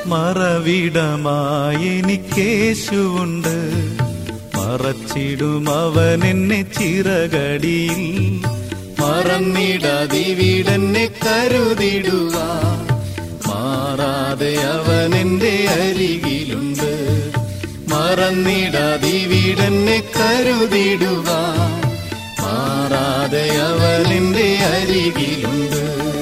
മറവിടമായി എനിക്കേശുണ്ട് മറച്ചിടും അവൻ എന്നെ ചിറകടിയിൽ മറന്നിടാതിവിടെന്നെ കരുതിടുവാ മാറാതെ അവൻ എന്റെ അരികിലുണ്ട് മറന്നിടാതിവിടെന്നെ കരുതിടുവാ മാറാതെ അവൻ എന്റെ അരികിലുണ്ട്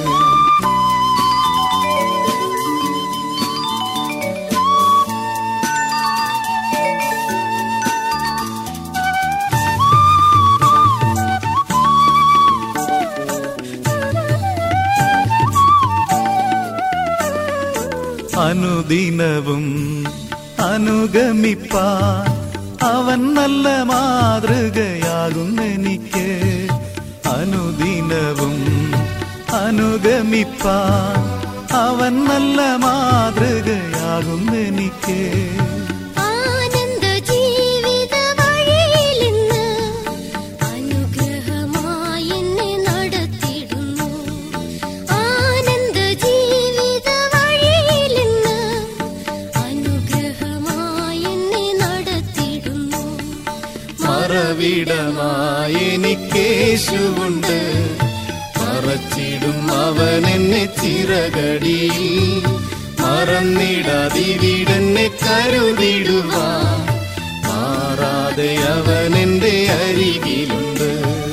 അനുദിനവും അനുഗമിപ്പാൻ അവൻ നല്ല മാതൃകയാകുന്നെനിക്ക് അനുദിനവും അനുഗമിപ്പാൻ അവൻ നല്ല മാതൃകയാകുന്നെനിക്ക് ആനന്ദ ജീവിത വഴിയിലിന്ന് അനുഗ്രഹമായി എന്നെ നടത്തിടുന്നു ആനന്ദ ജീവിത വഴിയിലിന്ന് അനുഗ്രഹമായി എന്നെ നടത്തിടുന്നു മറവിടമായി എനിക്കേശുണ്ട് മറച്ചിടും അവൻ എന്നെ ചിറകടിയിൽ മറന്നിടാതിവിടെന്നെ കരുതിടുവാ മാറാതെ അവൻ എന്റെ അരികിലുണ്ട്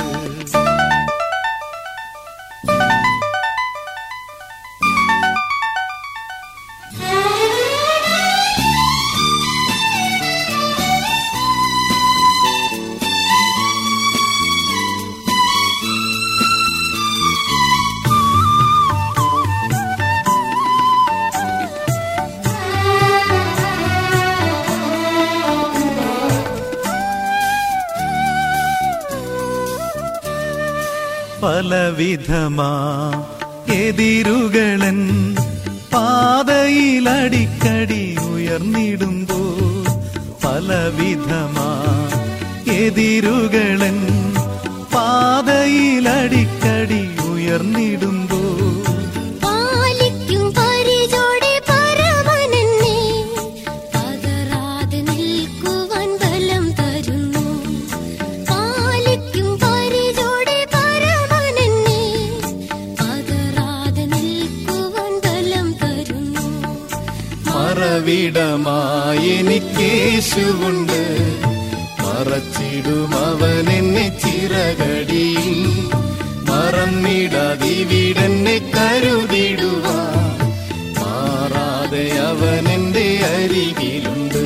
പലവിധമാ എതിരുകളൻ പാതയിലടിക്കടി ഉയർന്നിടുമ്പോ പലവിധമാ എതിരുകളൻ പാതയിലടിക്കടി ഉയർന്നിടുമ്പോ പാലിക്കും പരിചോടെ പരമനെന്നെ പതറാതെ നിൽക്കുവാൻ ബലം തരുന്നു പാലിക്കും പരിചോടെ പരമനെന്നെ പതറാതെ നിൽക്കുവാൻ ബലം തരുന്നു മറവിടമായി എനിക്കേശുണ്ട് മറച്ചിടും അവൻ എന്നെ ചിറകടിയിൽ മറന്നിടാതിവിടെന്നെ കരുതിടുവാ മാറാതെ അവൻ എന്റെ അരികിലുണ്ട്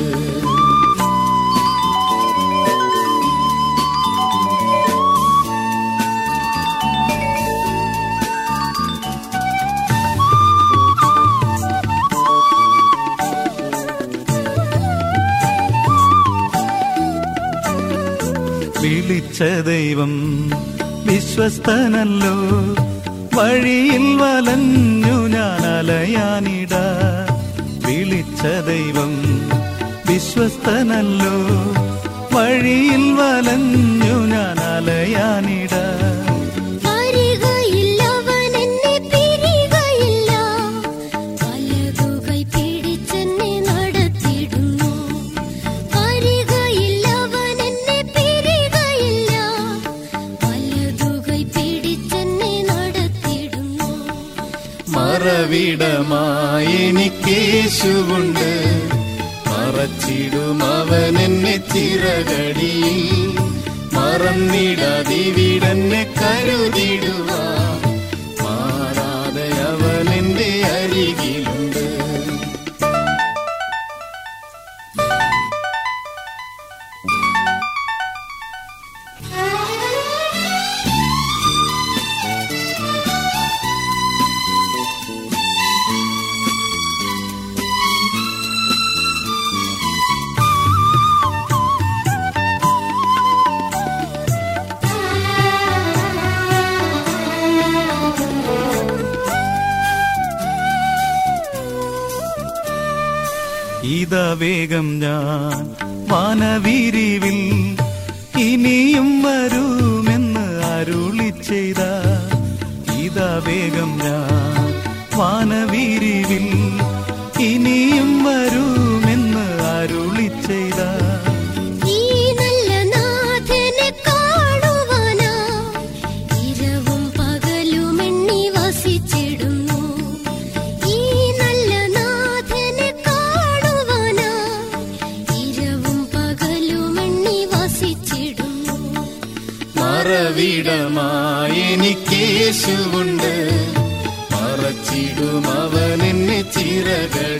വിളിച്ച ദൈവം വിശ്വസ്തനല്ലോ വഴിയിൽ വലഞ്ഞു ഞാൻ അലയാനിട വിളിച്ച ദൈവം വിശ്വസ്തനല്ലോ വഴിയിൽ വലഞ്ഞു ഞാൻ അലയാനിട വരികയില്ല അവൻ എന്നെ പിരികയില്ല വലതുകൈ പിടിച്ചെന്നെ നടത്തിടുന്നു വരികയില്ല അവൻ എന്നെ പിരികയില്ല വലതുകൈ പിടിച്ചെന്നെ നടത്തിടുന്നു മറവിടമായി എനിക്കേശുണ്ട് മറച്ചിടും അവൻ എന്നെ ചിറകടിയിൽ മറന്നിടാതിവിടെന്നെ കരുതിടുവാ മാറാതെ അവൻ എന്റെ അരികിലുണ്ട് ഇതാ വേഗം ഞാൻ വാനവിരിവിൽ ഇനിയും വരുമെന്ന് അരുളി ചെയ്ത ഇതാ വേഗം ഞാൻ വാനവിരിവിൽ ഇനിയും വരുമെന്ന് അരുളി ചെയ്ത ഈ നല്ല നാഥനെ കാണുവാനാ ഇരവും പകലും എണ്ണി വസിച്ചിടുന്നു ഈ നല്ല നാഥനെ കാണുവാനാ ഇരവും പകലും എണ്ണി വസിച്ചിടുന്നു മറവിടമായി എനിക്കേശുണ്ട് മറച്ചിടും അവൻ എന്നെ ചിറകൾ